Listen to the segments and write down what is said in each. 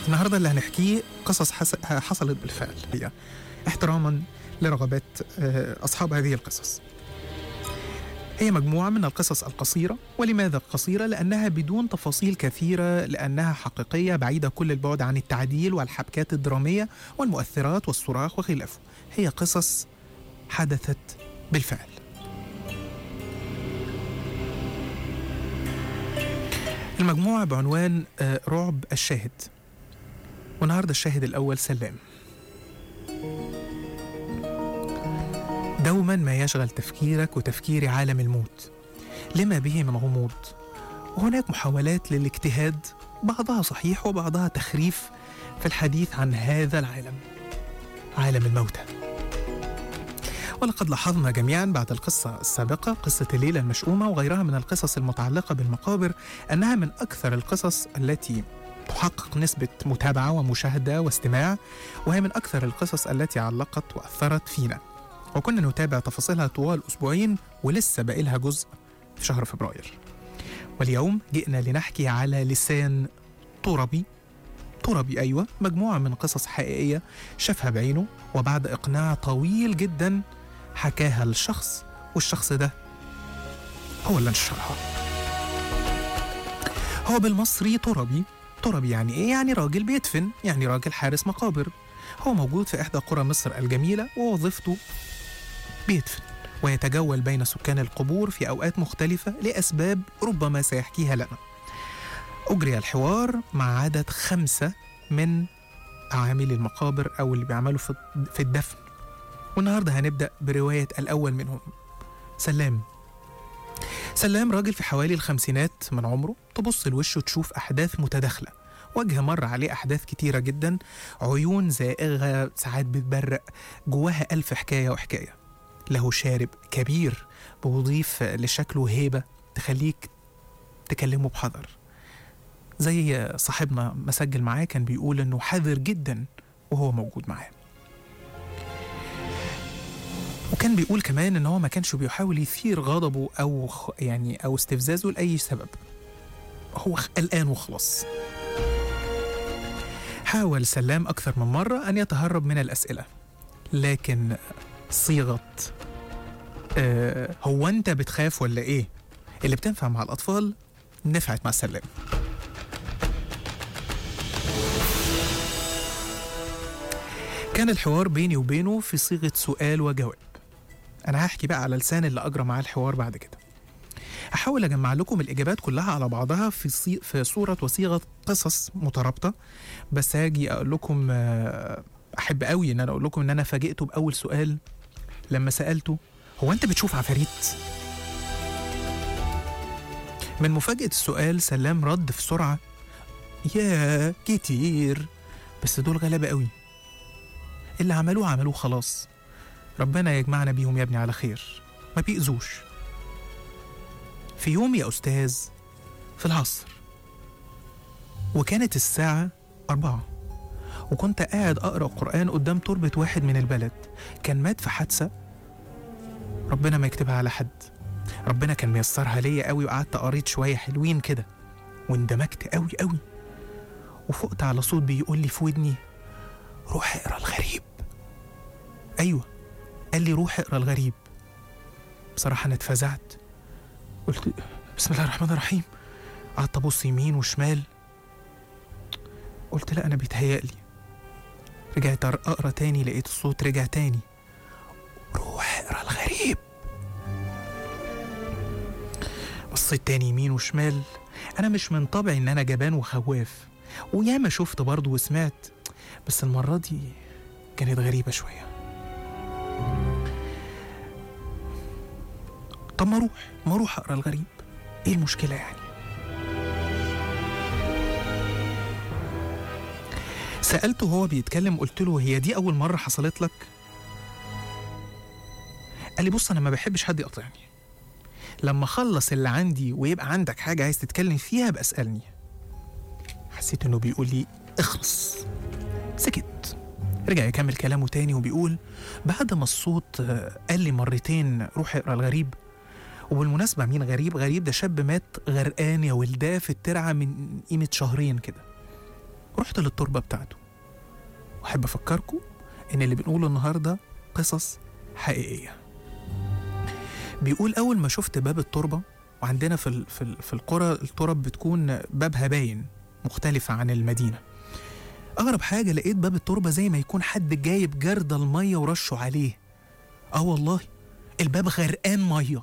النهارده اللي هنحكيه قصص حس... حصلت بالفعل هي احتراما لرغبات آه، اصحاب هذه القصص. هي مجموعة من القصص القصيرة ولماذا قصيرة؟ لأنها بدون تفاصيل كثيرة لأنها حقيقية بعيدة كل البعد عن التعديل والحبكات الدرامية والمؤثرات والصراخ وخلافه هي قصص حدثت بالفعل المجموعة بعنوان آه، رعب الشاهد والنهاردة الشاهد الأول سلام دوما ما يشغل تفكيرك وتفكير عالم الموت لما به من غموض وهناك محاولات للاجتهاد بعضها صحيح وبعضها تخريف في الحديث عن هذا العالم عالم الموتى ولقد لاحظنا جميعا بعد القصة السابقة قصة الليلة المشؤومة وغيرها من القصص المتعلقة بالمقابر أنها من أكثر القصص التي تحقق نسبة متابعة ومشاهدة واستماع وهي من أكثر القصص التي علقت وأثرت فينا وكنا نتابع تفاصيلها طوال أسبوعين ولسه باقي لها جزء في شهر فبراير واليوم جئنا لنحكي على لسان تربي تربي أيوة مجموعة من قصص حقيقية شافها بعينه وبعد إقناع طويل جدا حكاها لشخص والشخص ده هو اللي نشرها هو بالمصري تربي تربي يعني ايه؟ يعني راجل بيدفن يعني راجل حارس مقابر هو موجود في إحدى قرى مصر الجميلة ووظيفته بيدفن ويتجول بين سكان القبور في أوقات مختلفة لأسباب ربما سيحكيها لنا أجري الحوار مع عدد خمسة من عاملي المقابر أو اللي بيعملوا في في الدفن والنهاردة هنبدأ برواية الأول منهم سلام سلام راجل في حوالي الخمسينات من عمره تبص لوشه تشوف أحداث متداخلة وجه مر عليه أحداث كتيرة جدا عيون زائغة ساعات بتبرق جواها ألف حكاية وحكاية له شارب كبير بيضيف لشكله هيبة تخليك تكلمه بحذر زي صاحبنا مسجل معاه كان بيقول انه حذر جدا وهو موجود معاه وكان بيقول كمان ان هو ما كانش بيحاول يثير غضبه او خ- يعني او استفزازه لاي سبب هو خ- قلقان وخلاص حاول سلام اكثر من مره ان يتهرب من الاسئله لكن صيغه آه هو انت بتخاف ولا ايه اللي بتنفع مع الاطفال نفعت مع سلام كان الحوار بيني وبينه في صيغه سؤال وجواب انا هحكي بقى على لسان اللي اجرى معاه الحوار بعد كده هحاول اجمع لكم الاجابات كلها على بعضها في صي... في صوره وصيغه قصص مترابطه بس هاجي اقول لكم آه، احب قوي ان انا اقول لكم ان انا فاجئته باول سؤال لما سالته هو انت بتشوف عفاريت من مفاجاه السؤال سلام رد في سرعه يا كتير بس دول غلابه قوي اللي عملوه عملوه خلاص ربنا يجمعنا بيهم يا ابني على خير ما بيأذوش في يوم يا أستاذ في العصر وكانت الساعة أربعة وكنت قاعد أقرأ قرآن قدام تربة واحد من البلد كان مات في حادثة ربنا ما يكتبها على حد ربنا كان ميسرها ليا قوي وقعدت قريت شوية حلوين كده واندمجت قوي قوي وفقت على صوت بيقول لي في ودني روح اقرا الغريب ايوه قال لي روح اقرا الغريب بصراحه انا اتفزعت قلت بسم الله الرحمن الرحيم قعدت ابص يمين وشمال قلت لا انا بيتهيألي رجعت اقرا تاني لقيت الصوت رجع تاني روح اقرا الغريب بصيت تاني يمين وشمال انا مش من طبعي ان انا جبان وخواف وياما شفت برضه وسمعت بس المرة دي كانت غريبة شوية طب ما اروح ما اروح اقرا الغريب ايه المشكلة يعني سألته وهو بيتكلم قلت له هي دي أول مرة حصلت لك؟ قال لي بص أنا ما بحبش حد يقاطعني لما أخلص اللي عندي ويبقى عندك حاجة عايز تتكلم فيها بقى اسألني حسيت إنه بيقول لي اخلص سكت رجع يكمل كلامه تاني وبيقول بعد ما الصوت آه، قال لي مرتين روح اقرا الغريب وبالمناسبة مين غريب؟ غريب ده شاب مات غرقان يا ولداه في الترعة من قيمة شهرين كده رحت للتربة بتاعته وأحب أفكركم إن اللي بنقوله النهاردة قصص حقيقية بيقول أول ما شفت باب التربة وعندنا في ال- في ال- في القرى الترب بتكون بابها باين مختلفة عن المدينة أغرب حاجة لقيت باب التربة زي ما يكون حد جايب جرد المية ورشه عليه آه والله الباب غرقان مية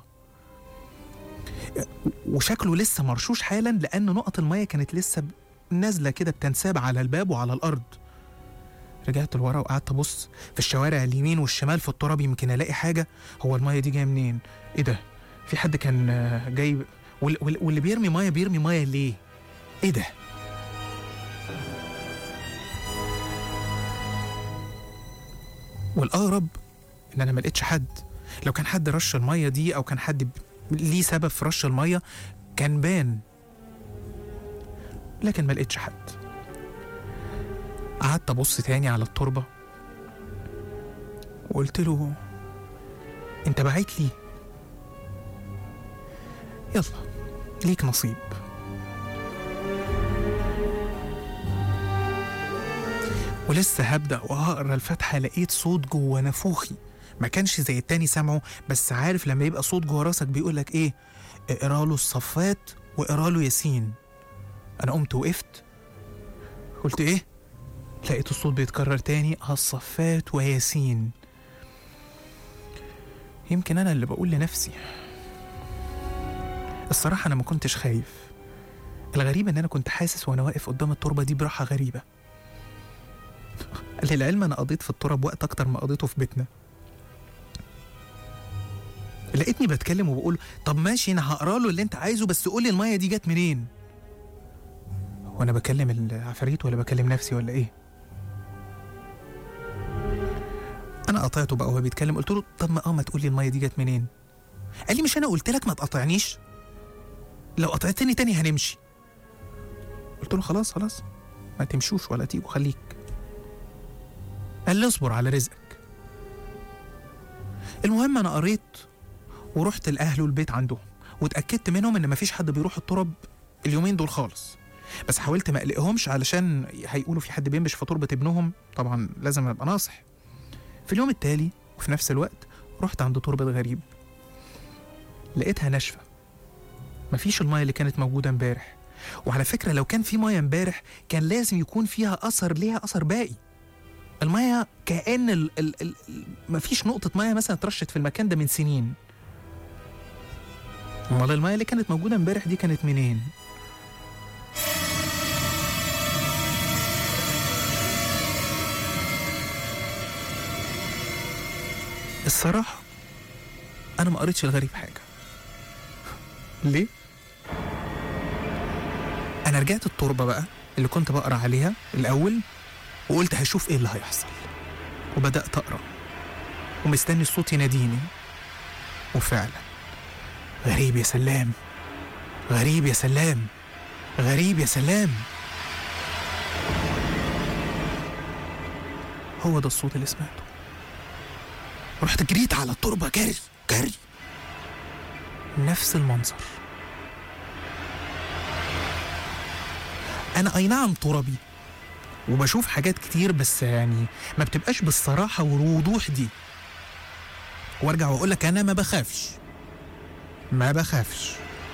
وشكله لسه مرشوش حالا لأن نقط المية كانت لسه ب- نازلة كده بتنساب على الباب وعلى الأرض رجعت لورا وقعدت أبص في الشوارع اليمين والشمال في التراب يمكن ألاقي حاجة هو المية دي جاية منين؟ إيه ده؟ في حد كان آه، جاي وال- وال- واللي بيرمي مية بيرمي مية ليه؟ إيه ده؟ والأغرب إن أنا ما لقيتش حد لو كان حد رش المية دي أو كان حد ب- ليه سبب في رش المية كان بان لكن ما لقيتش حد قعدت أبص تاني على التربة وقلت له أنت بعت لي يلا ليك نصيب ولسه هبدأ وهقرا الفاتحة لقيت صوت جوه نافوخي ما كانش زي التاني سامعه بس عارف لما يبقى صوت جوه راسك بيقولك ايه اقرا له الصفات واقرا له ياسين انا قمت وقفت قلت ايه لقيت الصوت بيتكرر تاني الصفات وياسين يمكن انا اللي بقول لنفسي الصراحة انا ما كنتش خايف الغريب ان انا كنت حاسس وانا واقف قدام التربة دي براحة غريبة للعلم انا قضيت في التراب وقت اكتر ما قضيته في بيتنا لقيتني بتكلم وبقول طب ماشي انا هقرا له اللي انت عايزه بس قول لي الميه دي جت منين وانا بكلم العفاريت ولا بكلم نفسي ولا ايه انا قطعته بقى وهو بيتكلم قلت له طب ما اه ما تقول لي الميه دي جت منين قال لي مش انا قلت لك ما تقاطعنيش لو قطعتني تاني هنمشي قلت له خلاص خلاص ما تمشوش ولا تيجوا خليك قال لي اصبر على رزقك المهم انا قريت ورحت لاهله البيت عندهم واتاكدت منهم ان مفيش حد بيروح التراب اليومين دول خالص بس حاولت ما اقلقهمش علشان هيقولوا في حد بينبش في تربه ابنهم طبعا لازم ابقى ناصح في اليوم التالي وفي نفس الوقت رحت عند تربه غريب لقيتها ناشفه مفيش الميه اللي كانت موجوده امبارح وعلى فكره لو كان في ميه امبارح كان لازم يكون فيها اثر ليها اثر باقي الميه كأن ال ال ال مفيش نقطة ميه مثلا اترشت في المكان ده من سنين امال الميه اللي كانت موجودة امبارح دي كانت منين؟ الصراحة أنا ما قريتش الغريب حاجة ليه؟ أنا رجعت التربة بقى اللي كنت بقرا عليها الأول وقلت هشوف إيه اللي هيحصل وبدأت أقرأ ومستني الصوت يناديني وفعلا غريب يا سلام غريب يا سلام غريب يا سلام هو ده الصوت اللي سمعته رحت جريت على التربة جري جري نفس المنظر أنا أي نعم تربي وبشوف حاجات كتير بس يعني ما بتبقاش بالصراحة والوضوح دي وارجع واقول لك انا ما بخافش ما بخافش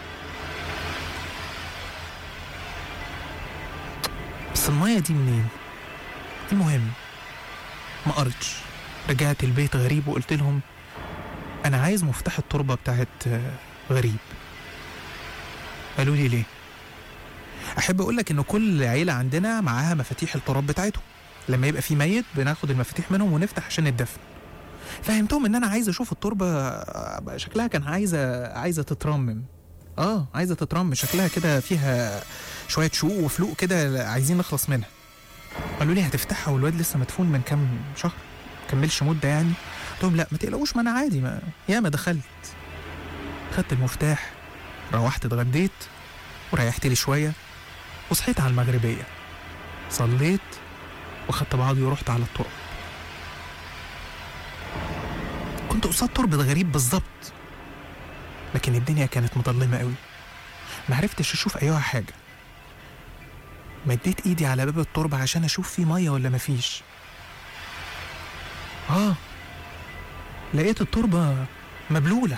بس المية دي منين المهم ما قريتش رجعت البيت غريب وقلت لهم انا عايز مفتاح التربة بتاعت آه، غريب قالوا لي ليه احب اقول لك ان كل عيلة عندنا معاها مفاتيح التراب بتاعتهم لما يبقى في ميت بناخد المفاتيح منهم ونفتح عشان الدفن فهمتهم ان انا عايز اشوف التربه آه، شكلها كان عايزه عايزه تترمم اه عايزه تترمم شكلها كده فيها شويه شقوق وفلوق كده عايزين نخلص منها قالوا لي هتفتحها والواد لسه مدفون من كام شهر كملش مده يعني قلت لهم لا ما تقلقوش ما انا عادي ما يا ما دخلت خدت المفتاح روحت اتغديت وريحت لي شويه وصحيت على المغربيه صليت وخدت بعضي ورحت على الطرق كنت قصاد تربة غريب بالظبط لكن الدنيا كانت مظلمة قوي ما عرفتش اشوف ايها حاجة مديت ايدي على باب التربة عشان اشوف فيه مية ولا مفيش اه لقيت التربة مبلولة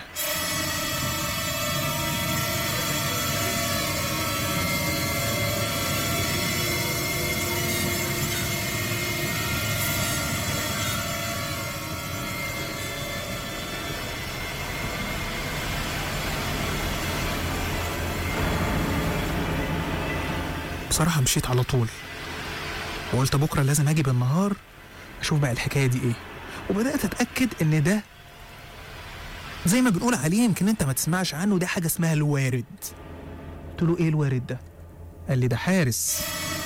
بصراحة مشيت على طول وقلت بكرة لازم أجي بالنهار أشوف بقى الحكاية دي إيه وبدأت أتأكد إن ده زي ما بنقول عليه يمكن أنت ما تسمعش عنه ده حاجة اسمها الوارد قلت له إيه الوارد ده؟ قال لي ده حارس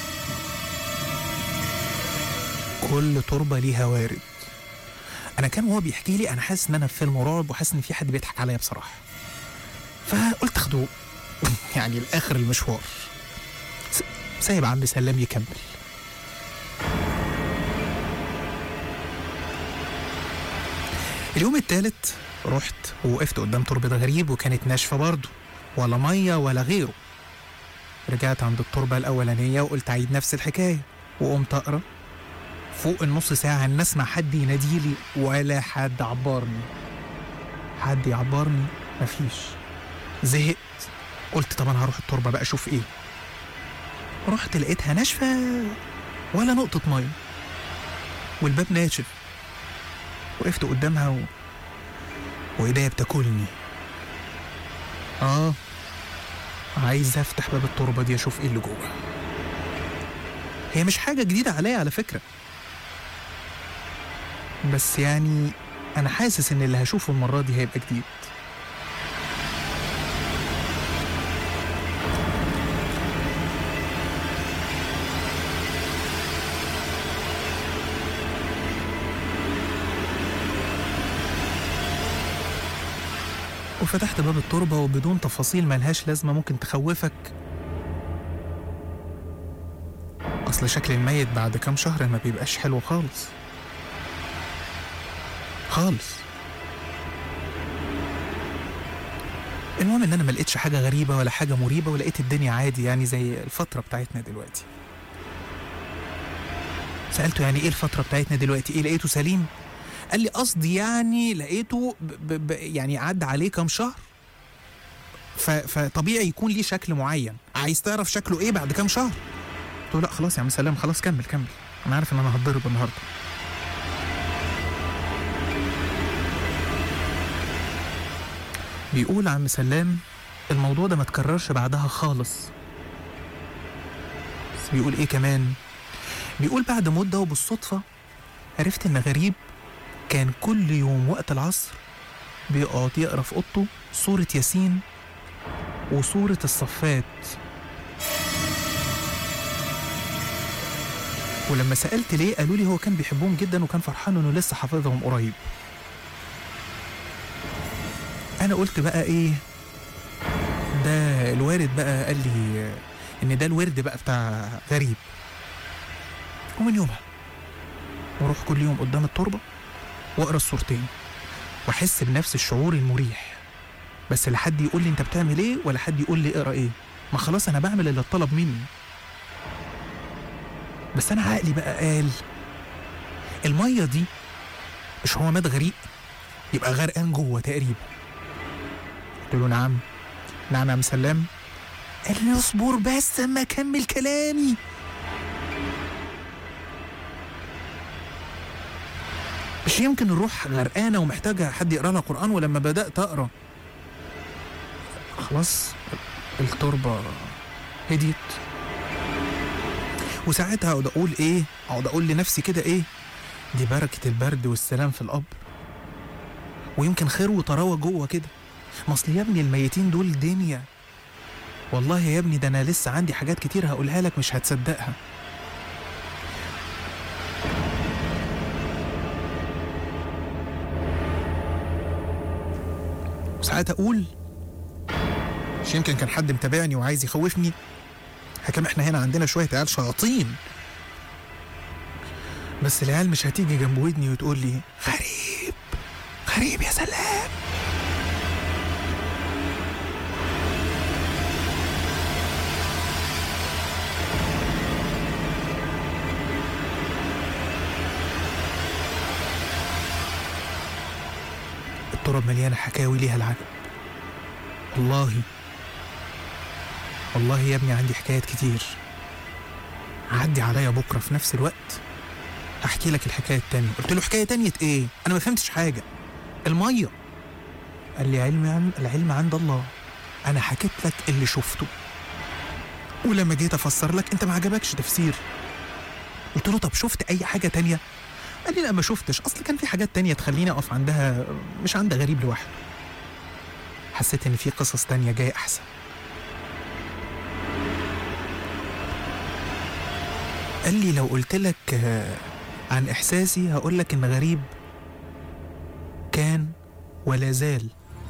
كل تربة ليها وارد أنا كان وهو بيحكي لي أنا حاسس إن أنا في فيلم رعب وحاسس إن في حد بيضحك عليا بصراحة فقلت أخده يعني لآخر المشوار سايب عم سلام يكمل اليوم التالت رحت ووقفت قدام تربة غريب وكانت ناشفة برضه ولا مية ولا غيره رجعت عند التربة الأولانية وقلت أعيد نفس الحكاية وقمت أقرأ فوق النص ساعة إن أسمع حد يناديلي ولا حد عبرني حد يعبرني مفيش زهقت قلت طب أنا هروح التربة بقى أشوف إيه رحت لقيتها ناشفة ولا نقطة مية والباب ناشف وقفت قدامها و... وإيديا بتاكلني آه عايز أفتح باب التربة دي أشوف إيه اللي جوه هي مش حاجة جديدة عليا على فكرة بس يعني أنا حاسس إن اللي هشوفه المرة دي هيبقى جديد وفتحت باب التربة وبدون تفاصيل ملهاش لازمة ممكن تخوفك أصل شكل الميت بعد كام شهر ما بيبقاش حلو خالص خالص المهم ان انا ما لقيتش حاجه غريبه ولا حاجه مريبه ولقيت الدنيا عادي يعني زي الفتره بتاعتنا دلوقتي سالته يعني ايه الفتره بتاعتنا دلوقتي ايه لقيته سليم قال لي قصدي يعني لقيته ب ب ب يعني عدى عليه كام شهر ف فطبيعي يكون ليه شكل معين عايز تعرف شكله ايه بعد كام شهر قلت له لا خلاص يا عم سلام خلاص كمل كمل انا عارف ان انا هتضرب النهارده بيقول عم سلام الموضوع ده ما تكررش بعدها خالص بس بيقول ايه كمان بيقول بعد مدة وبالصدفة عرفت ان غريب كان كل يوم وقت العصر بيقعد يقرا في اوضته سورة ياسين وسورة الصفات ولما سألت ليه قالوا لي هو كان بيحبهم جدا وكان فرحان انه لسه حافظهم قريب انا قلت بقى ايه ده الوارد بقى قال لي ان ده الورد بقى بتاع غريب ومن يومها واروح كل يوم قدام التربه واقرا الصورتين واحس بنفس الشعور المريح بس لا حد يقول لي انت بتعمل ايه ولا حد يقول لي اقرا ايه ما خلاص انا بعمل اللي اتطلب مني بس انا عقلي بقى قال الميه دي مش هو مات غريق يبقى غرقان جوه تقريبا قلت له نعم نعم يا عم سلام قال لي اصبر بس اما اكمل كلامي مش يمكن الروح غرقانه ومحتاجه حد يقرا لها قران ولما بدات اقرا خلاص التربه هديت وساعتها اقعد اقول ايه اقعد اقول لنفسي كده ايه دي بركه البرد والسلام في القبر ويمكن خير وطراوه جوه كده ما اصل يا ابني الميتين دول دنيا والله يا ابني ده انا لسه عندي حاجات كتير هقولها لك مش هتصدقها وساعات اقول مش يمكن كان حد متابعني وعايز يخوفني حكم احنا هنا عندنا شويه عيال شياطين بس العيال مش هتيجي جنب ودني وتقول لي غريب غريب يا سلام التراب مليانة حكاوي ليها العجب والله والله يا ابني عندي حكايات كتير عدي عليا بكرة في نفس الوقت أحكي لك الحكاية التانية قلت له حكاية تانية إيه؟ أنا ما فهمتش حاجة المية قال لي علم عن العلم عند الله أنا حكيت لك اللي شفته ولما جيت أفسر لك أنت ما عجبكش تفسير قلت له طب شفت أي حاجة تانية؟ قال لي لا ما شفتش أصل كان في حاجات تانية تخليني أقف عندها مش عند غريب لوحده حسيت إن في قصص تانية جاية أحسن قال لي لو قلت لك آه، عن إحساسي هقول لك إن غريب كان ولا زال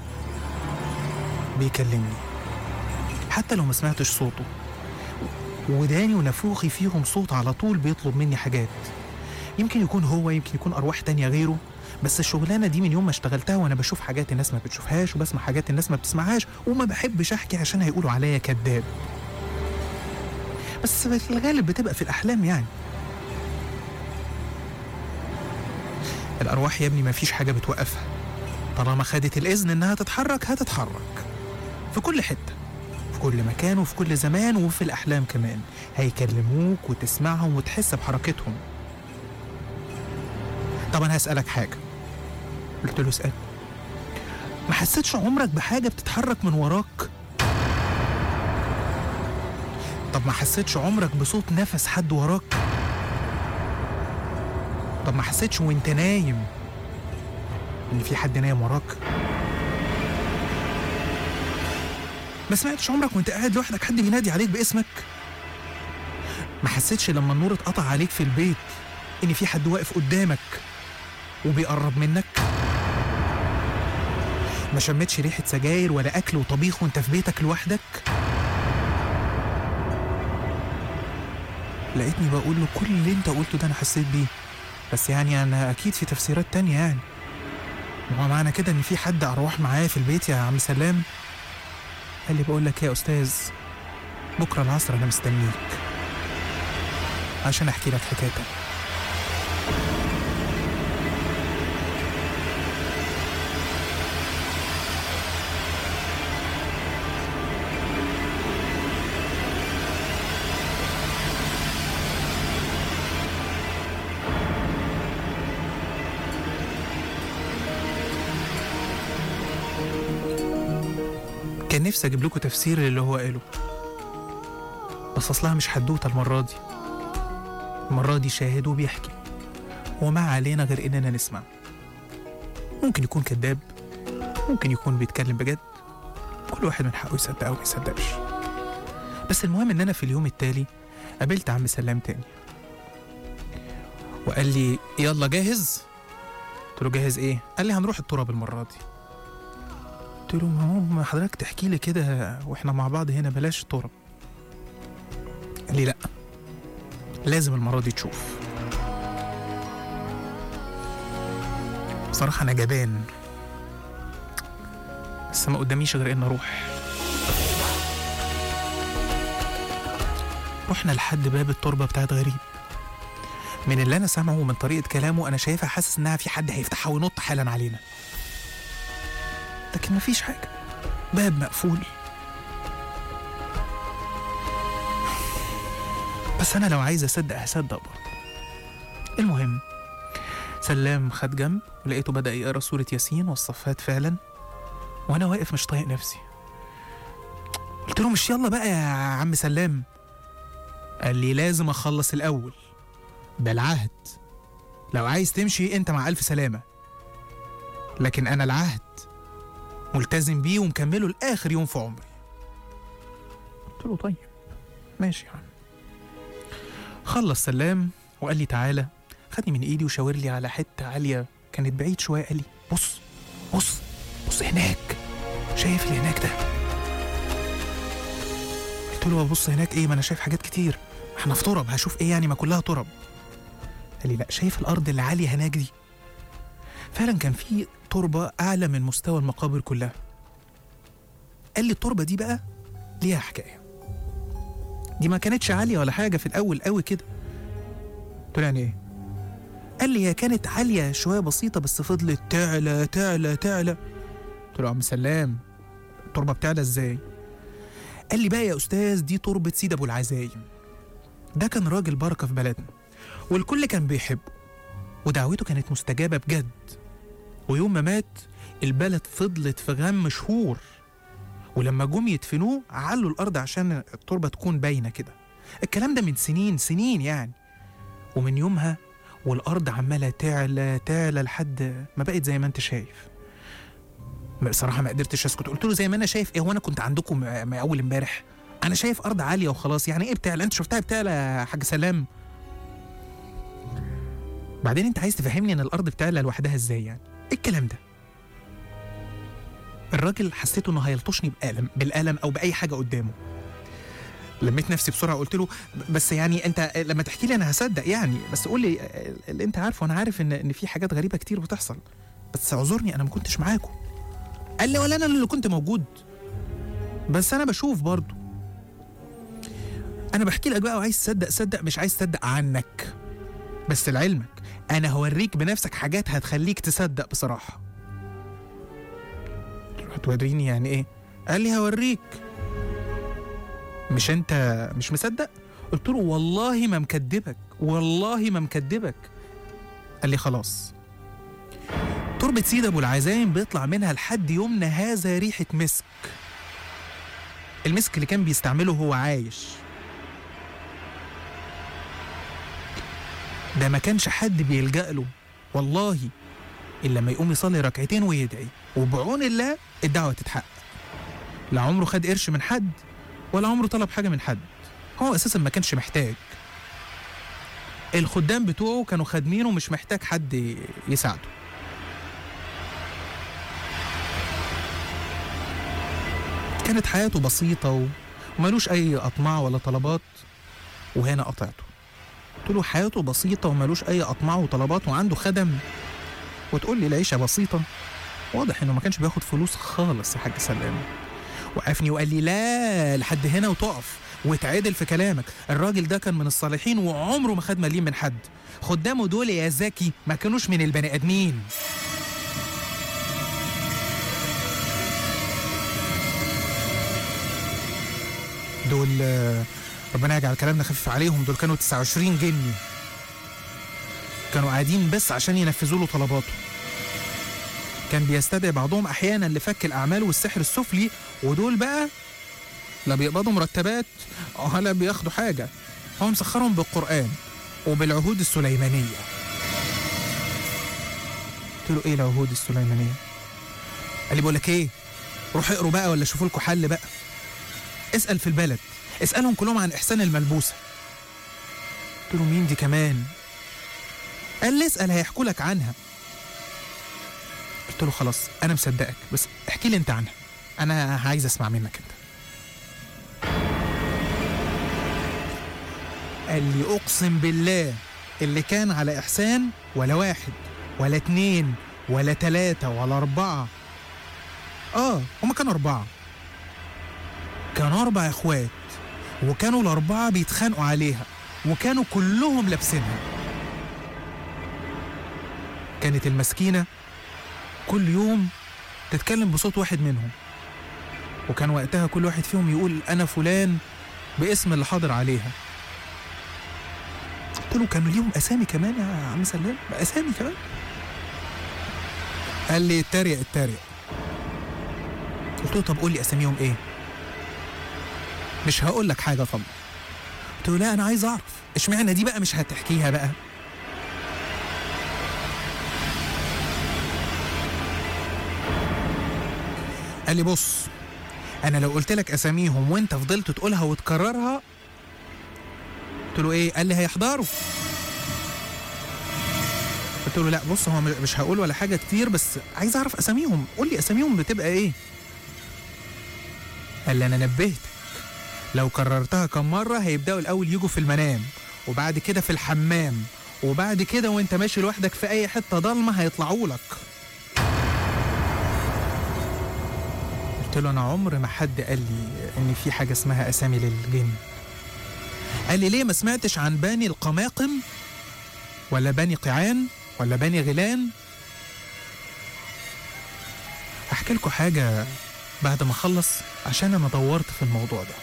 بيكلمني حتى لو ما سمعتش صوته وداني ونفوخي فيهم صوت على طول بيطلب مني حاجات يمكن يكون هو يمكن يكون أرواح تانية غيره بس الشغلانة دي من يوم ما اشتغلتها وأنا بشوف حاجات الناس ما بتشوفهاش وبسمع حاجات الناس ما بتسمعهاش وما بحبش أحكي عشان هيقولوا عليا كذاب بس في الغالب بتبقى في الأحلام يعني الأرواح يا ابني ما فيش حاجة بتوقفها طالما خدت الإذن إنها تتحرك هتتحرك في كل حتة في كل مكان وفي كل زمان وفي الأحلام كمان هيكلموك وتسمعهم وتحس بحركتهم طب أنا هسألك حاجة قلت له اسأل ما حسيتش عمرك بحاجة بتتحرك من وراك طب ما حسيتش عمرك بصوت نفس حد وراك طب ما حسيتش وانت نايم ان في حد نايم وراك ما سمعتش عمرك وانت قاعد لوحدك حد بينادي عليك باسمك ما حسيتش لما النور اتقطع عليك في البيت ان في حد واقف قدامك وبيقرب منك ما شمتش ريحة سجاير ولا أكل وطبيخ وانت في بيتك لوحدك لقيتني بقول له كل اللي انت قلته ده انا حسيت بيه بس يعني انا اكيد في تفسيرات تانية يعني ما هو معنى كده ان في حد ارواح معايا في البيت يا عم سلام قال لي بقول لك يا استاذ بكره العصر انا مستنيك عشان احكي لك حكايتك كان نفسي اجيب لكم تفسير اللي هو قاله بس اصلها مش حدوته المره دي المره دي شاهد وبيحكي وما علينا غير اننا نسمع ممكن يكون كذاب ممكن يكون بيتكلم بجد كل واحد من حقه يصدق او ما يصدقش بس المهم ان انا في اليوم التالي قابلت عم سلام تاني وقال لي يلا جاهز قلت له جاهز ايه قال لي هنروح التراب المره دي قلت له ما هو ما حضرتك تحكي لي كده واحنا مع بعض هنا بلاش تراب قال لي لا لازم المرة دي تشوف بصراحة أنا جبان بس ما قداميش غير إن أروح رحنا لحد باب التربة بتاعت غريب من اللي أنا سامعه ومن طريقة كلامه أنا شايفها حاسس إنها في حد هيفتحها وينط حالا علينا لكن مفيش حاجة باب مقفول بس أنا لو عايز أصدق هصدق برضه المهم سلام خد جنب ولقيته بدأ يقرا سورة ياسين والصفات فعلا وأنا واقف مش طايق نفسي قلت له مش يلا بقى يا عم سلام قال لي لازم أخلص الأول ده العهد لو عايز تمشي أنت مع ألف سلامة لكن أنا العهد ملتزم بيه ومكمله لآخر يوم في عمري قلت له طيب ماشي يا عم خلص سلام وقال لي تعالى خدني من ايدي وشاور لي على حته عاليه كانت بعيد شويه قال لي بص بص بص هناك شايف اللي هناك ده قلت له بص هناك ايه ما انا شايف حاجات كتير احنا في ترب هشوف ايه يعني ما كلها ترب قال لي لا شايف الارض اللي عاليه هناك دي فعلا كان في تربه اعلى من مستوى المقابر كلها قال لي التربه دي بقى ليها حكايه دي ما كانتش عاليه ولا حاجه في الاول قوي كده قلت له يعني ايه قال لي هي كانت عاليه شويه بسيطه بس فضلت تعلى تعلى تعلى قلت له يا عم سلام التربه بتعلى ازاي قال لي بقى يا استاذ دي تربه سيد ابو العزايم ده كان راجل بركه في بلدنا والكل كان بيحبه ودعوته كانت مستجابه بجد ويوم ما مات البلد فضلت في غم شهور ولما جم يدفنوه علوا الارض عشان التربه تكون باينه كده الكلام ده من سنين سنين يعني ومن يومها والارض عماله تعلى تعلى لحد ما بقت زي ما انت شايف بصراحه ما قدرتش اسكت قلت له زي ما انا شايف ايه هو انا كنت عندكم م- م- اول امبارح انا شايف ارض عاليه وخلاص يعني ايه بتعلى انت شفتها بتعلى يا حاج سلام بعدين انت عايز تفهمني ان الارض بتعلى لوحدها ازاي يعني ايه الكلام ده الراجل حسيته انه هيلطشني بقلم بالقلم او باي حاجه قدامه لميت نفسي بسرعه قلت له بس يعني انت لما تحكي لي انا هصدق يعني بس قول لي اللي انت عارفه انا عارف ان ان في حاجات غريبه كتير بتحصل بس اعذرني انا ما كنتش معاكم قال لي ولا انا اللي كنت موجود بس انا بشوف برضه انا بحكي لك بقى وعايز تصدق صدق مش عايز تصدق عنك بس لعلمك انا هوريك بنفسك حاجات هتخليك تصدق بصراحه هتوريني يعني ايه قال لي هوريك مش انت مش مصدق قلت له والله ما مكدبك والله ما مكدبك قال لي خلاص تربة سيد ابو العزايم بيطلع منها لحد يومنا هذا ريحة مسك المسك اللي كان بيستعمله وهو عايش ده ما كانش حد بيلجأ له والله إلا لما يقوم يصلي ركعتين ويدعي وبعون الله الدعوة تتحقق لا عمره خد قرش من حد ولا عمره طلب حاجة من حد هو أساسا ما كانش محتاج الخدام بتوعه كانوا خادمينه مش محتاج حد يساعده كانت حياته بسيطة و- ومالوش أي أطماع ولا طلبات وهنا قطعته قلت له حياته بسيطة ومالوش أي أطماع وطلبات وعنده خدم وتقول لي العيشة بسيطة واضح إنه ما كانش بياخد فلوس خالص يا حاج سلام وقفني وقال لي لا لحد هنا وتقف وتعدل في كلامك الراجل ده كان من الصالحين وعمره ما خد مليم من حد خدامه دول يا زكي ما كانوش من البني آدمين دول آه، ربنا يجعل كلامنا خفيف عليهم دول كانوا 29 جني كانوا قاعدين بس عشان ينفذوا له طلباته كان بيستدعي بعضهم احيانا لفك الاعمال والسحر السفلي ودول بقى لا بيقبضوا مرتبات ولا بياخدوا حاجه هو مسخرهم بالقران وبالعهود السليمانيه قلت له ايه العهود السليمانيه قال لي بقول لك ايه روح اقروا بقى ولا شوفوا لكم حل بقى اسال في البلد اسالهم كلهم عن احسان الملبوسه قلت له مين دي كمان قال لي اسال هيحكوا لك عنها قلت له خلاص انا مصدقك بس احكي لي انت عنها انا عايز اسمع منك انت قال لي اقسم بالله اللي كان على احسان ولا واحد ولا اتنين ولا تلاتة ولا اربعة اه هما كانوا اربعة كانوا اربع اخوات وكانوا الاربعة بيتخانقوا عليها وكانوا كلهم لابسينها كانت المسكينة كل يوم تتكلم بصوت واحد منهم وكان وقتها كل واحد فيهم يقول أنا فلان باسم اللي حاضر عليها قلت له كانوا ليهم أسامي كمان يا عم سلام أسامي كمان قال لي اتريق اتريق قلت له طب قول لي أساميهم إيه مش هقول لك حاجة طبعا قلت له لا أنا عايز أعرف اشمعنى دي بقى مش هتحكيها بقى قال لي بص انا لو قلت لك اساميهم وانت فضلت تقولها وتكررها قلت له ايه قال لي هيحضروا قلت له لا بص هو مش هقول ولا حاجه كتير بس عايز اعرف اساميهم قول لي اساميهم بتبقى ايه قال لي انا نبهتك لو كررتها كم مره هيبداوا الاول يجوا في المنام وبعد كده في الحمام وبعد كده وانت ماشي لوحدك في اي حته ضلمه هيطلعوا لك قلت له انا عمر ما حد قال لي ان في حاجه اسمها اسامي للجن قال لي ليه ما سمعتش عن باني القماقم ولا بني قيعان ولا بني غيلان احكي لكم حاجه بعد ما اخلص عشان انا دورت في الموضوع ده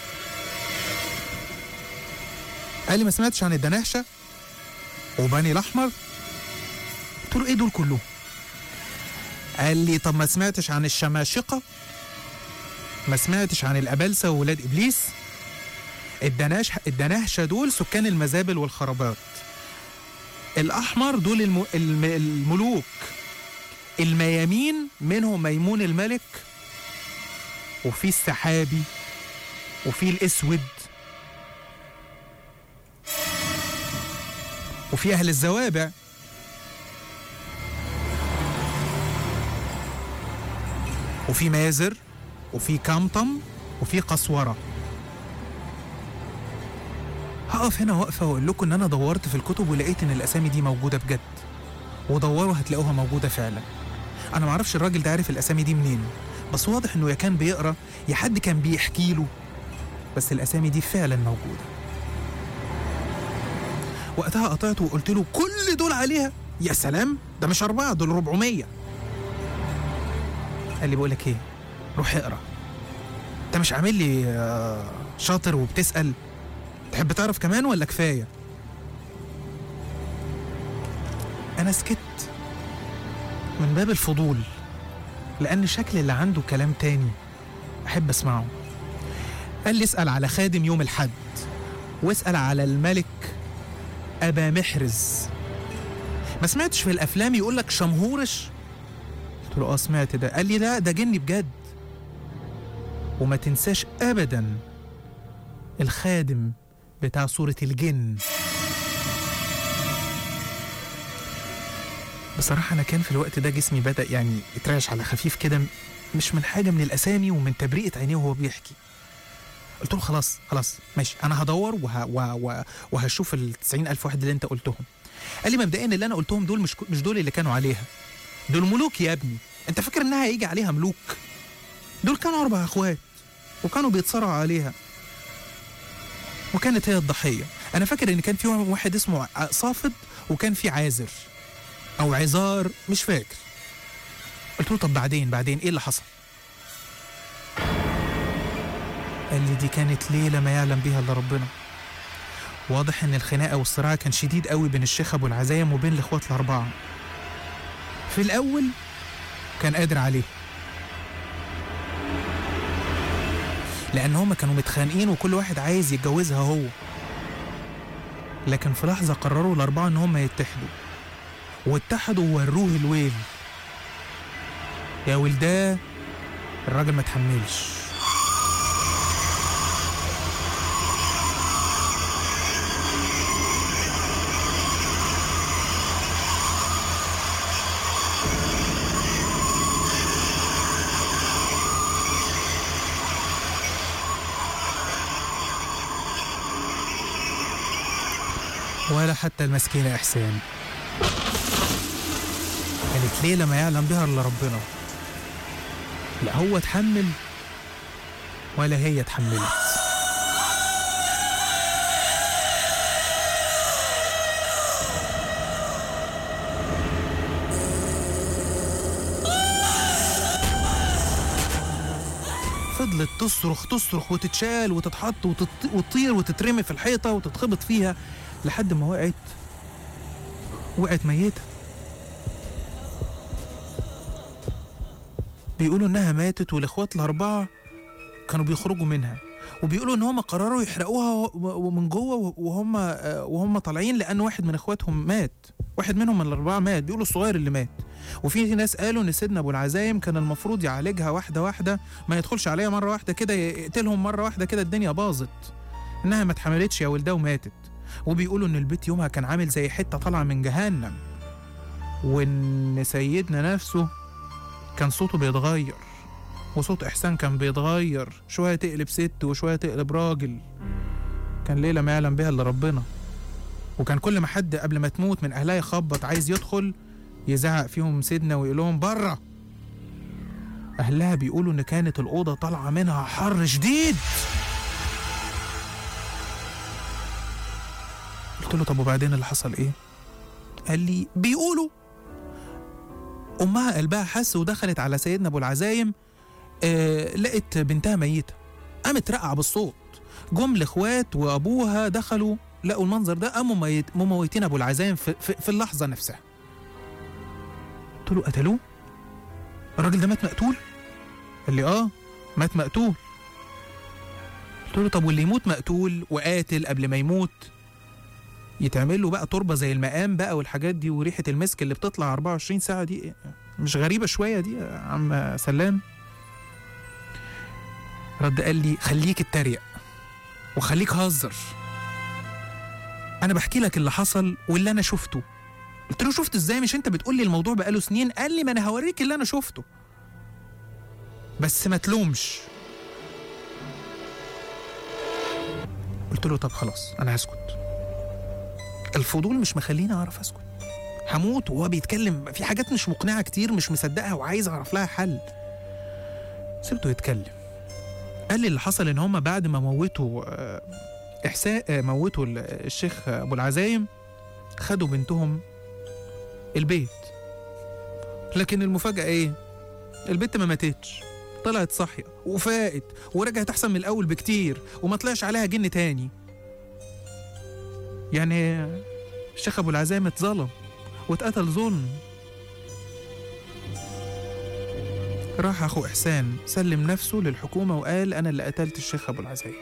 قال لي ما سمعتش عن الدناهشه وبني الاحمر قلت له ايه دول كلهم قال لي طب ما سمعتش عن الشماشقه ما سمعتش عن الابلسه وولاد ابليس الدناش الدناهشه دول سكان المزابل والخرابات الاحمر دول الم... الم... الملوك الميامين منهم ميمون الملك وفي السحابي وفي الاسود وفي اهل الزوابع وفي مازر وفي كمطم وفي قسوره هقف هنا وقفه واقول لكم ان انا دورت في الكتب ولقيت ان الاسامي دي موجوده بجد ودوروا هتلاقوها موجوده فعلا انا معرفش الراجل ده عارف الاسامي دي منين بس واضح انه يا كان بيقرا يا حد كان بيحكي له بس الاسامي دي فعلا موجوده وقتها قطعته وقلت له كل دول عليها يا سلام ده مش أربعة دول 400 قال لي بقول لك ايه روح اقرا انت مش عامل لي آه، شاطر وبتسأل تحب تعرف كمان ولا كفاية أنا سكت من باب الفضول لأن شكل اللي عنده كلام تاني أحب أسمعه قال لي اسأل على خادم يوم الحد واسأل على الملك أبا محرز ما سمعتش في الأفلام يقول لك شمهورش قلت له اه سمعت ده قال لي لا ده جني بجد وما تنساش أبدا الخادم بتاع سورة الجن بصراحة أنا كان في الوقت ده جسمي بدأ يعني يترعش على خفيف كده مش من حاجة من الأسامي ومن تبريئة عينيه وهو بيحكي قلت له خلاص خلاص ماشي أنا هدور وه وه وه وهشوف ال ألف واحد اللي أنت قلتهم قال لي مبدئيا اللي أنا قلتهم دول مش مش دول اللي كانوا عليها دول ملوك يا ابني أنت فاكر إنها هيجي عليها ملوك دول كانوا أربع إخوات وكانوا بيتصارعوا عليها وكانت هي الضحية أنا فاكر إن كان في واحد اسمه ع- صافد وكان في عازر أو عزار مش فاكر قلت له طب بعدين بعدين إيه اللي حصل قال لي دي كانت ليلة ما يعلم بها إلا ربنا واضح إن الخناقة والصراع كان شديد قوي بين الشيخ أبو العزايم وبين الإخوات الأربعة في الأول كان قادر عليه لأن هما كانوا متخانقين وكل واحد عايز يتجوزها هو لكن في لحظة قرروا الأربعة إن هما يتحدوا واتحدوا ووروه الويل يا ولداه الراجل ما تحملش ولا حتى المسكينة إحسان كانت ليلة ما يعلم بها إلا ربنا لا هو اتحمل ولا هي اتحملت فضلت تصرخ تصرخ وتتشال وتتحط وتط- وتطير وتترمي في الحيطة وتتخبط فيها لحد ما وقعت وقعت ميتة بيقولوا انها ماتت والاخوات الاربعة كانوا بيخرجوا منها وبيقولوا ان هم قرروا يحرقوها و- و- ومن جوه وهم آه، وهم طالعين لان واحد من اخواتهم مات واحد منهم من الاربعه مات بيقولوا الصغير اللي مات وفي ناس قالوا ان سيدنا ابو العزايم كان المفروض يعالجها واحده واحده ما يدخلش عليها مره واحده كده يقتلهم مره واحده كده الدنيا باظت انها ما اتحملتش يا ولدها وماتت وبيقولوا ان البيت يومها كان عامل زي حته طالعه من جهنم وان سيدنا نفسه كان صوته بيتغير وصوت احسان كان بيتغير شويه تقلب ست وشويه تقلب راجل كان ليله ما يعلم بها الا ربنا وكان كل ما حد قبل ما تموت من اهلها يخبط عايز يدخل يزعق فيهم سيدنا ويقول لهم بره اهلها بيقولوا ان كانت الاوضه طالعه منها حر شديد قلت له طب وبعدين اللي حصل ايه قال لي بيقولوا امها قلبها حس ودخلت على سيدنا ابو العزايم آه لقت بنتها ميته قامت رقع بالصوت جم الاخوات وابوها دخلوا لقوا المنظر ده قاموا ميت مموتين ابو العزايم في, في, في اللحظه نفسها قلت له قتلوه الراجل ده مات مقتول قال لي اه مات مقتول قلت له طب واللي يموت مقتول وقاتل قبل ما يموت يتعمل له بقى تربه زي المقام بقى والحاجات دي وريحه المسك اللي بتطلع 24 ساعه دي مش غريبه شويه دي يا عم سلام رد قال لي خليك اتريق وخليك هزر انا بحكي لك اللي حصل واللي انا شفته قلت له شفت ازاي مش انت بتقول لي الموضوع بقاله سنين قال لي ما انا هوريك اللي انا شفته بس ما تلومش قلت له طب خلاص انا هسكت الفضول مش مخليني اعرف اسكت هموت وهو بيتكلم في حاجات مش مقنعه كتير مش مصدقها وعايز اعرف لها حل سبته يتكلم قال لي اللي حصل ان هم بعد ما موتوا آه، احساء آه، موتوا ال- الشيخ ابو العزايم خدوا بنتهم البيت لكن المفاجاه ايه البنت ما ماتتش طلعت صاحيه وفاقت ورجعت احسن من الاول بكتير وما طلعش عليها جن تاني يعني الشيخ ابو العزايم اتظلم واتقتل ظلم راح اخو احسان سلم نفسه للحكومه وقال انا اللي قتلت الشيخ ابو العزايم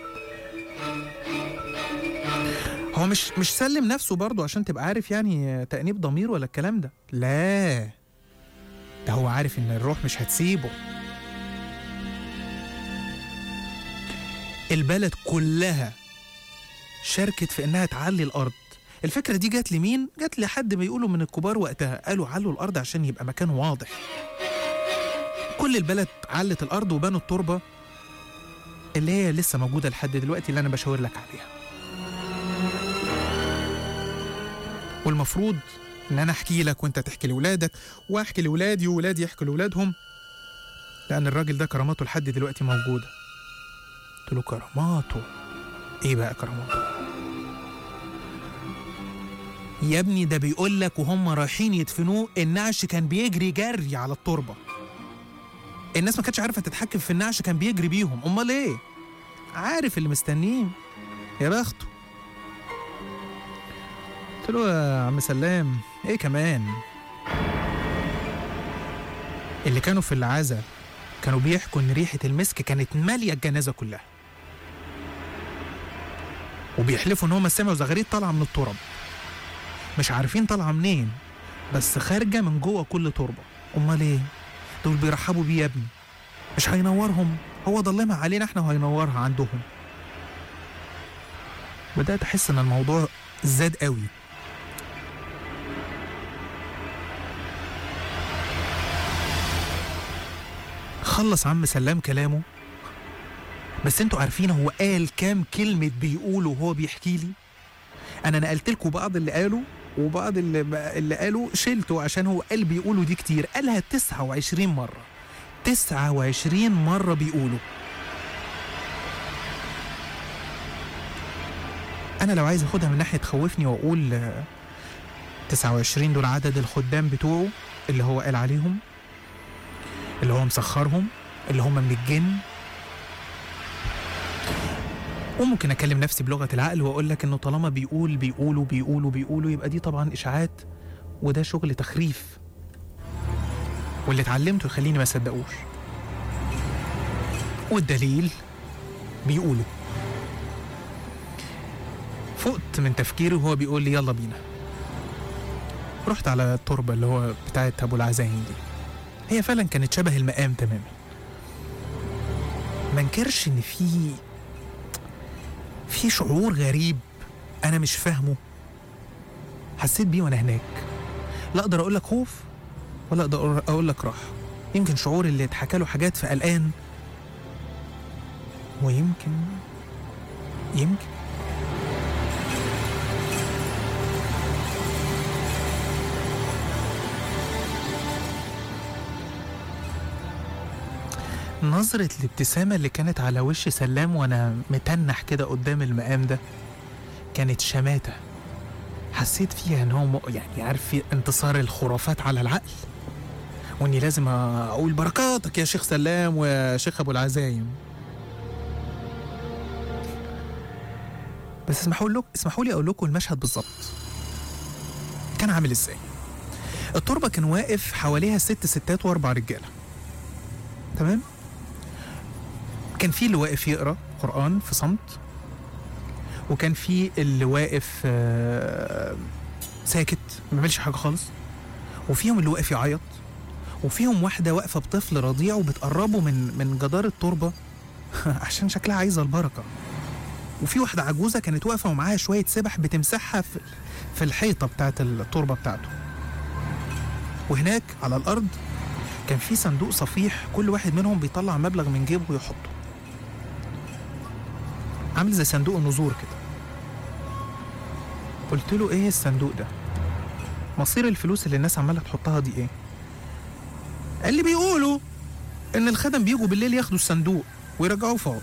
هو مش مش سلم نفسه برضه عشان تبقى عارف يعني تأنيب ضمير ولا الكلام ده لا ده هو عارف ان الروح مش هتسيبه البلد كلها شاركت في انها تعلي الارض الفكره دي جت لمين جت لحد بيقولوا من الكبار وقتها قالوا علوا الارض عشان يبقى مكان واضح كل البلد علت الارض وبنوا التربه اللي هي لسه موجوده لحد دلوقتي اللي انا بشاور لك عليها والمفروض ان انا احكي لك وانت تحكي لاولادك واحكي لاولادي وولادي يحكوا لاولادهم لان الراجل ده كراماته لحد دلوقتي موجوده قلت له كراماته ايه بقى كراماته يا ابني ده بيقول لك وهم رايحين يدفنوه النعش كان بيجري جري على التربه الناس ما كانتش عارفه تتحكم في النعش كان بيجري بيهم امال ايه عارف اللي مستنيه يا بخته قلت له يا عم سلام ايه كمان اللي كانوا في العزا كانوا بيحكوا ان ريحه المسك كانت ماليه الجنازه كلها وبيحلفوا ان هم سمعوا زغاريد طالعه من التراب مش عارفين طالعه منين بس خارجه من جوه كل تربه امال ايه دول بيرحبوا بيه يا ابني مش هينورهم هو ضلمها علينا احنا وهينورها عندهم بدات احس ان الموضوع زاد قوي خلص عم سلام كلامه بس انتوا عارفين هو قال كام كلمة بيقوله وهو بيحكي لي انا نقلت لكم بعض اللي قاله وبعض اللي, اللي قاله شلته عشان هو قال بيقولوا دي كتير قالها 29 مرة 29 مرة بيقولوا انا لو عايز اخدها من ناحية تخوفني واقول آه، 29 دول عدد الخدام بتوعه اللي هو قال عليهم اللي هو مسخرهم اللي هم من الجن وممكن اكلم نفسي بلغه العقل واقول لك انه طالما بيقول بيقولوا بيقولوا بيقولوا يبقى دي طبعا اشاعات وده شغل تخريف واللي اتعلمته يخليني ما اصدقوش والدليل بيقولوا فقت من تفكيري وهو بيقول لي يلا بينا رحت على التربه اللي هو بتاعت ابو العزايم دي هي فعلا كانت شبه المقام تماما ما انكرش ان في في شعور غريب انا مش فاهمه حسيت بيه وانا هناك لا اقدر اقول لك خوف ولا اقدر اقول لك راحه يمكن شعور اللي اتحكى له حاجات فقلقان ويمكن يمكن نظرة الابتسامة اللي كانت على وش سلام وانا متنح كده قدام المقام ده كانت شماتة حسيت فيها ان هو م- يعني عارف في انتصار الخرافات على العقل واني لازم اقول بركاتك يا شيخ سلام ويا شيخ ابو العزايم بس اسمحوا لك اسمحوا لي اقول لكم المشهد بالظبط كان عامل ازاي التربه كان واقف حواليها ست ستات واربع رجاله تمام كان في اللي واقف يقرا قران في صمت وكان في اللي واقف آه، ساكت ما بيعملش حاجه خالص وفيهم اللي واقف يعيط وفيهم واحده واقفه بطفل رضيع وبتقربه من من جدار التربه عشان شكلها عايزه البركه وفي واحده عجوزه كانت واقفه ومعاها شويه سبح بتمسحها في في الحيطه بتاعت التربه بتاعته وهناك على الارض كان في صندوق صفيح كل واحد منهم بيطلع مبلغ من جيبه ويحطه عامل زي صندوق النذور كده قلت له ايه الصندوق ده مصير الفلوس اللي الناس عماله تحطها دي ايه قال لي بيقولوا ان الخدم بيجوا بالليل ياخدوا الصندوق ويرجعوه فاضي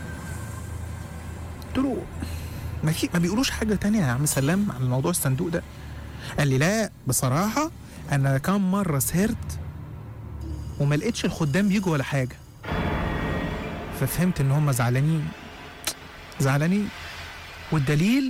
قلت له ما, في ما بيقولوش حاجه تانية يا عم سلام عن موضوع الصندوق ده قال لي لا بصراحه انا كام مره سهرت وما لقيتش الخدام بيجوا ولا حاجه ففهمت ان هم زعلانين زعلانين والدليل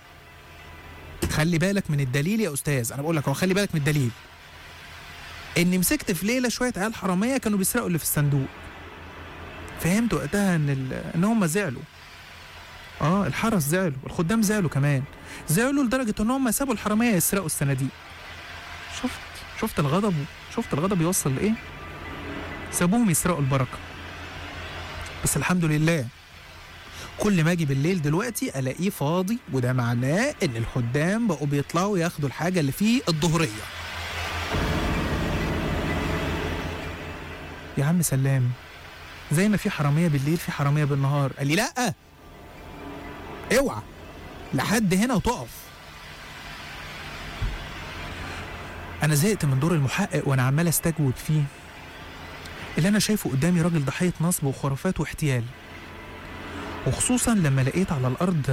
خلي بالك من الدليل يا استاذ انا بقول لك هو خلي بالك من الدليل اني مسكت في ليله شويه عيال حراميه كانوا بيسرقوا اللي في الصندوق فهمت وقتها ان ال... ان هم زعلوا اه الحرس زعلوا الخدام زعلوا كمان زعلوا لدرجه ان هم سابوا الحراميه يسرقوا الصناديق شفت شفت الغضب شفت الغضب يوصل لايه سابوهم يسرقوا البركه بس الحمد لله كل ما اجي بالليل دلوقتي الاقيه فاضي وده معناه ان الخدام بقوا بيطلعوا ياخدوا الحاجه اللي فيه الظهريه يا عم سلام زي ما في حراميه بالليل في حراميه بالنهار قال لي لا اوعى لحد هنا وتقف انا زهقت من دور المحقق وانا عمال استجوب فيه اللي انا شايفه قدامي راجل ضحيه نصب وخرافات واحتيال وخصوصا لما لقيت على الارض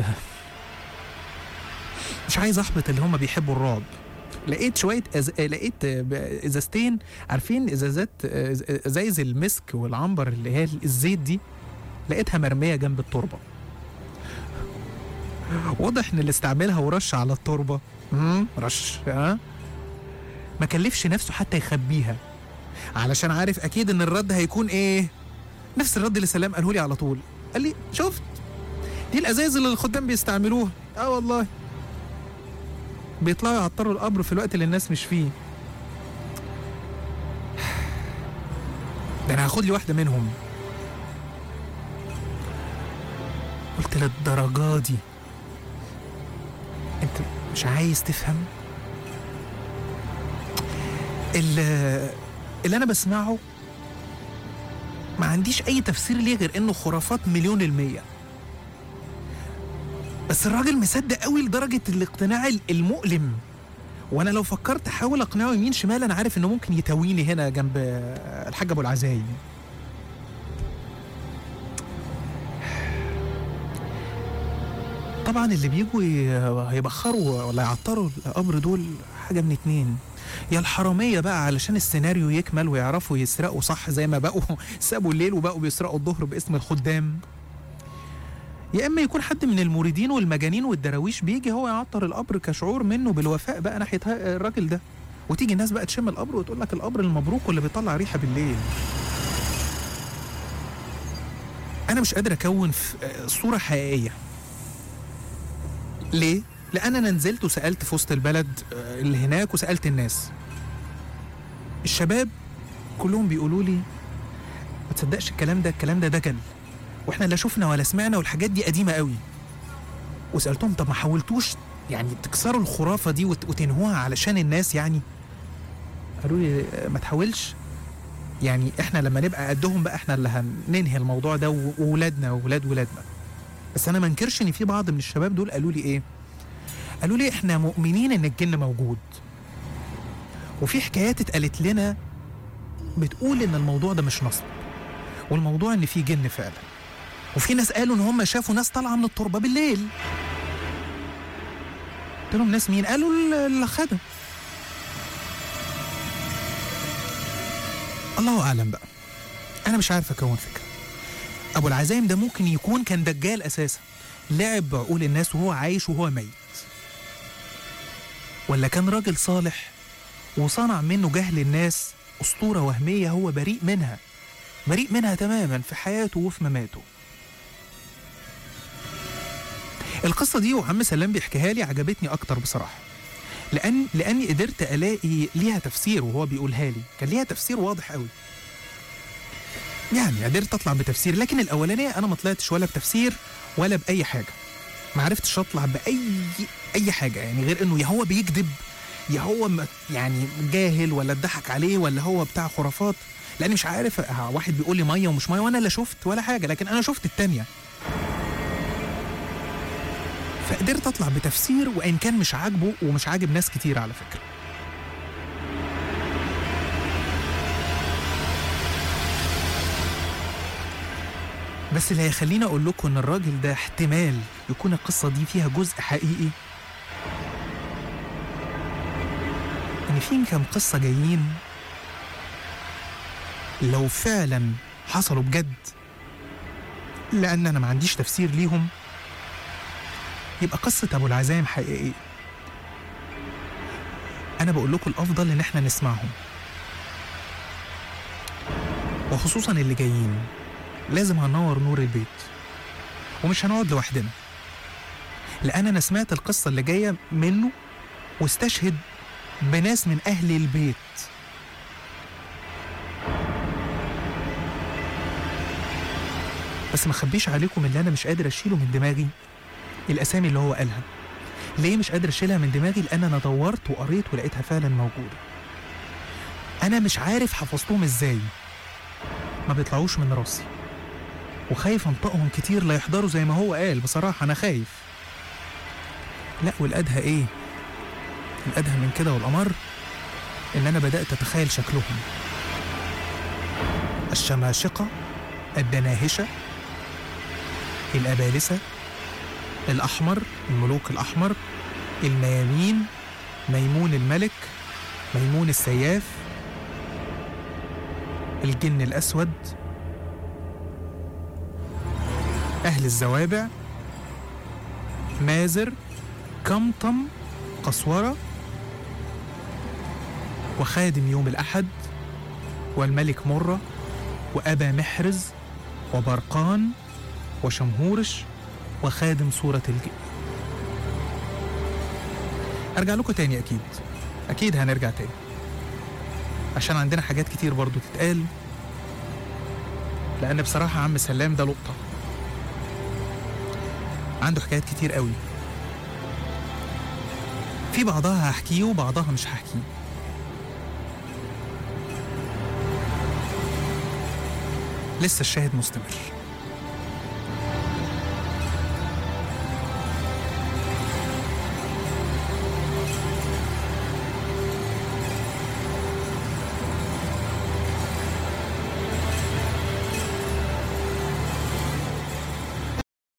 مش عايز احبط اللي هم بيحبوا الرعب لقيت شويه أز... لقيت ب- ازازتين عارفين ازازات أز- ازايز المسك والعنبر اللي هي الزيت دي لقيتها مرميه جنب التربه واضح ان اللي استعملها ورش على التربه مم، رش ها ما كلفش نفسه حتى يخبيها علشان عارف اكيد ان الرد هيكون ايه نفس الرد اللي سلام قاله لي على طول قال لي شفت دي الازايز اللي الخدام بيستعملوها اه والله بيطلعوا يعطروا القبر في الوقت اللي الناس مش فيه ده انا هاخد لي واحده منهم قلت للدرجه دي انت مش عايز تفهم اللي, اللي انا بسمعه ما عنديش اي تفسير ليه غير انه خرافات مليون المية بس الراجل مصدق قوي لدرجة الاقتناع المؤلم وانا لو فكرت احاول اقنعه يمين شمال انا عارف انه ممكن يتويني هنا جنب الحاج ابو العزايم طبعا اللي بيجوا ي- يبخروا ولا يعطروا القبر دول حاجه من اتنين يا الحراميه بقى علشان السيناريو يكمل ويعرفوا يسرقوا صح زي ما بقوا سابوا الليل وبقوا بيسرقوا الظهر باسم الخدام يا اما يكون حد من المريدين والمجانين والدراويش بيجي هو يعطر القبر كشعور منه بالوفاء بقى ناحيه ها- الراجل ده وتيجي الناس بقى تشم القبر وتقول لك القبر المبروك واللي بيطلع ريحه بالليل انا مش قادر اكون في آه، صوره حقيقيه ليه لان انا نزلت وسالت في وسط البلد آه، اللي هناك وسالت الناس الشباب كلهم بيقولوا لي ما تصدقش الكلام ده الكلام ده دجل واحنا لا شفنا ولا سمعنا والحاجات دي قديمه قوي وسالتهم طب ما حاولتوش يعني تكسروا الخرافه دي وت- وتنهوها علشان الناس يعني قالوا لي آه، ما تحاولش يعني احنا لما نبقى قدهم بقى احنا اللي هننهي الموضوع ده و- وولادنا وولاد ولادنا بس انا ما انكرش ان في بعض من الشباب دول قالوا لي ايه قالوا لي احنا مؤمنين ان الجن موجود وفي حكايات اتقالت لنا بتقول ان الموضوع ده مش نصب والموضوع ان في جن فعلا وفي ناس قالوا ان هم شافوا ناس طالعه من التربه بالليل قلت لهم ناس مين قالوا ال- الخدم الله اعلم بقى انا مش عارف اكون فكره ابو العزايم ده ممكن يكون كان دجال اساسا لعب بعقول الناس وهو عايش وهو ميت ولا كان راجل صالح وصنع منه جهل الناس اسطوره وهميه هو بريء منها بريء منها تماما في حياته وفي مماته القصة دي وعم سلام بيحكيها لي عجبتني أكتر بصراحة لأن لأني قدرت ألاقي ليها تفسير وهو بيقولها لي كان ليها تفسير واضح قوي يعني قدرت أطلع بتفسير لكن الأولانية أنا ما طلعتش ولا بتفسير ولا بأي حاجة ما عرفتش أطلع بأي أي حاجة يعني غير إنه يا هو بيكذب يا هو م- يعني جاهل ولا اتضحك عليه ولا هو بتاع خرافات لاني مش عارف آه، واحد بيقول لي ميه ومش ميه وانا لا شفت ولا حاجه لكن انا شفت التانيه فقدرت اطلع بتفسير وان كان مش عاجبه ومش عاجب ناس كتير على فكره بس اللي هيخليني اقول لكم ان الراجل ده احتمال يكون القصه دي فيها جزء حقيقي ان في كام قصه جايين لو فعلا حصلوا بجد لان انا ما عنديش تفسير ليهم يبقى قصه ابو العزايم حقيقيه انا بقول لكم الافضل ان احنا نسمعهم وخصوصا اللي جايين لازم هننور نور البيت ومش هنقعد لوحدنا لان انا سمعت القصه اللي جايه منه واستشهد بناس من اهل البيت بس ما اخبيش عليكم اللي انا مش قادر اشيله من دماغي الاسامي اللي هو قالها ليه مش قادر اشيلها من دماغي لان انا دورت وقريت ولقيتها فعلا موجوده انا مش عارف حفظتهم ازاي ما بيطلعوش من راسي وخايف انطقهم كتير لا يحضروا زي ما هو قال بصراحه انا خايف لا والادهى ايه الادهى من كده والامر ان انا بدات اتخيل شكلهم الشماشقه الدناهشه الابالسه الاحمر الملوك الاحمر الميامين ميمون الملك ميمون السياف الجن الاسود اهل الزوابع مازر كمطم قسوره وخادم يوم الأحد والملك مرة وأبا محرز وبرقان وشمهورش وخادم سورة الجن أرجع لكم تاني أكيد أكيد هنرجع تاني عشان عندنا حاجات كتير برضو تتقال لأن بصراحة عم سلام ده لقطة عنده حكايات كتير قوي في بعضها هحكيه وبعضها مش هحكيه لسه الشاهد مستمر